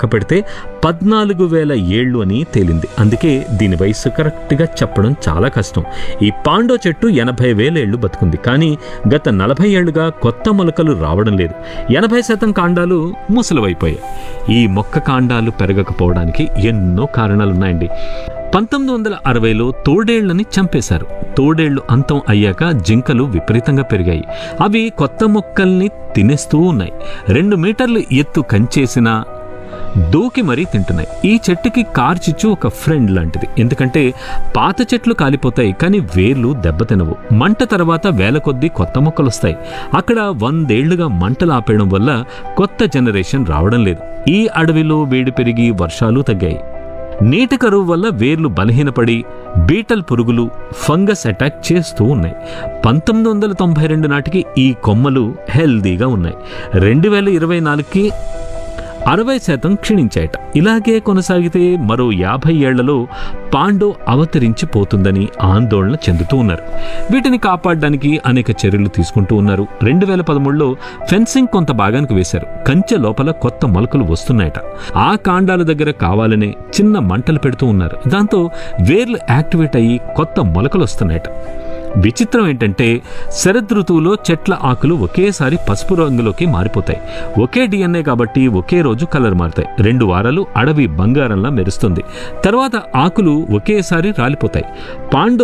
లెక్క పెడితే పద్నాలుగు వేల ఏళ్ళు అని తేలింది అందుకే దీని వయసు కరెక్ట్గా చెప్పడం చాలా కష్టం ఈ పాండో చెట్టు ఎనభై వేల ఏళ్ళు బతుకుంది కానీ గత నలభై ఏళ్లుగా కొత్త మొలకలు రావడం లేదు ఎనభై శాతం కాండాలు ముసలివైపోయాయి ఈ మొక్క కాండాలు పెరగకపోవడానికి ఎన్నో కారణాలున్నాయండి పంతొమ్మిది వందల అరవైలో తోడేళ్లని చంపేశారు తోడేళ్లు అంతం అయ్యాక జింకలు విపరీతంగా పెరిగాయి అవి కొత్త మొక్కల్ని తినేస్తూ ఉన్నాయి రెండు మీటర్లు ఎత్తు కంచేసిన దూకి మరీ తింటున్నాయి ఈ చెట్టుకి కార్చిచ్చు ఒక ఫ్రెండ్ లాంటిది ఎందుకంటే పాత చెట్లు కాలిపోతాయి కానీ వేర్లు దెబ్బతినవు మంట తర్వాత వేల కొద్దీ కొత్త మొక్కలు వస్తాయి అక్కడ వందేళ్లుగా మంటలు ఆపేయడం వల్ల కొత్త జనరేషన్ రావడం లేదు ఈ అడవిలో వేడి పెరిగి వర్షాలు తగ్గాయి నీటి కరువు వల్ల వేర్లు బలహీనపడి బీటల్ పురుగులు ఫంగస్ అటాక్ చేస్తూ ఉన్నాయి పంతొమ్మిది వందల తొంభై రెండు నాటికి ఈ కొమ్మలు హెల్దీగా ఉన్నాయి రెండు వేల ఇరవై నాలుగుకి అరవై శాతం క్షీణించాయట ఇలాగే కొనసాగితే మరో యాభై ఏళ్లలో పాండో అవతరించిపోతుందని ఆందోళన చెందుతూ ఉన్నారు వీటిని కాపాడడానికి అనేక చర్యలు తీసుకుంటూ ఉన్నారు రెండు వేల పదమూడులో ఫెన్సింగ్ కొంత భాగానికి వేశారు కంచె లోపల కొత్త మొలకలు వస్తున్నాయట ఆ కాండాల దగ్గర కావాలనే చిన్న మంటలు పెడుతూ ఉన్నారు దాంతో వేర్లు యాక్టివేట్ అయ్యి కొత్త మొలకలు వస్తున్నాయట విచిత్రం ఏంటంటే శరదృతువులో చెట్ల ఆకులు ఒకేసారి పసుపు రంగులోకి మారిపోతాయి ఒకే డిఎన్ఏ కాబట్టి ఒకే రోజు కలర్ మారుతాయి రెండు వారాలు అడవి బంగారంలా మెరుస్తుంది తర్వాత ఆకులు ఒకేసారి రాలిపోతాయి పాండో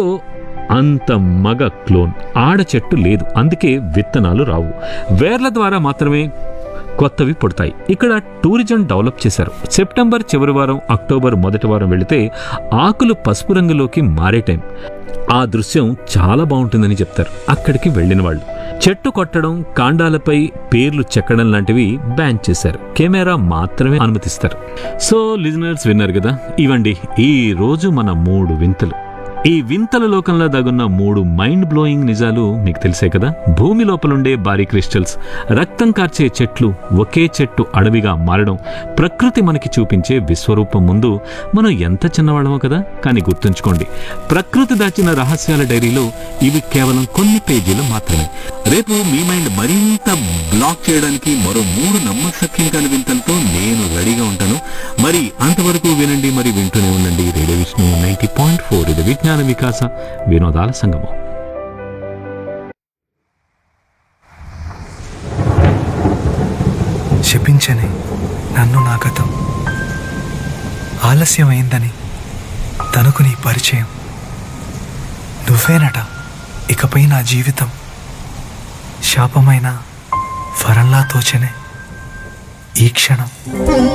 అంత మగ క్లోన్ ఆడ చెట్టు లేదు అందుకే విత్తనాలు రావు వేర్ల ద్వారా మాత్రమే కొత్తవి పుడతాయి ఇక్కడ టూరిజం డెవలప్ చేశారు సెప్టెంబర్ చివరి వారం అక్టోబర్ మొదటి వారం వెళితే ఆకులు పసుపు రంగులోకి మారే టైం ఆ దృశ్యం చాలా బాగుంటుందని చెప్తారు అక్కడికి వెళ్ళిన వాళ్ళు చెట్టు కొట్టడం కాండాలపై పేర్లు చెక్కడం లాంటివి బ్యాన్ చేశారు కెమెరా మాత్రమే అనుమతిస్తారు సో లిజనర్స్ విన్నారు కదా ఇవండి ఈ రోజు మన మూడు వింతలు ఈ వింతల లోకంలో దాగున్న మూడు మైండ్ బ్లోయింగ్ నిజాలు మీకు తెలిసే కదా భూమి లోపలుండే భారీ క్రిస్టల్స్ రక్తం కార్చే చెట్లు ఒకే చెట్టు అడవిగా మారడం ప్రకృతి మనకి చూపించే విశ్వరూపం ముందు మనం ఎంత చిన్నవాళ్ళమో కదా కానీ గుర్తుంచుకోండి ప్రకృతి దాచిన రహస్యాల డైరీలో ఇవి కేవలం కొన్ని పేజీలు మాత్రమే రేపు మీ మైండ్ మరింత బ్లాక్ చేయడానికి మరో మూడు నమ్మశక్యం కాని వింతలతో నేను రెడీగా ఉంటాను మరి అంతవరకు వినండి మరి వింటూనే ఉండండి radio Vishnu ninety point four ఇది విజ్ఞాన వికాస వినోదాల సంగమం శపించని నన్ను నా గతం ఆలస్యమైందని తనకు నీ పరిచయం నువ్వేనట ఇకపై నా జీవితం శాపమైన వరంలా తోచనే ఈ క్షణం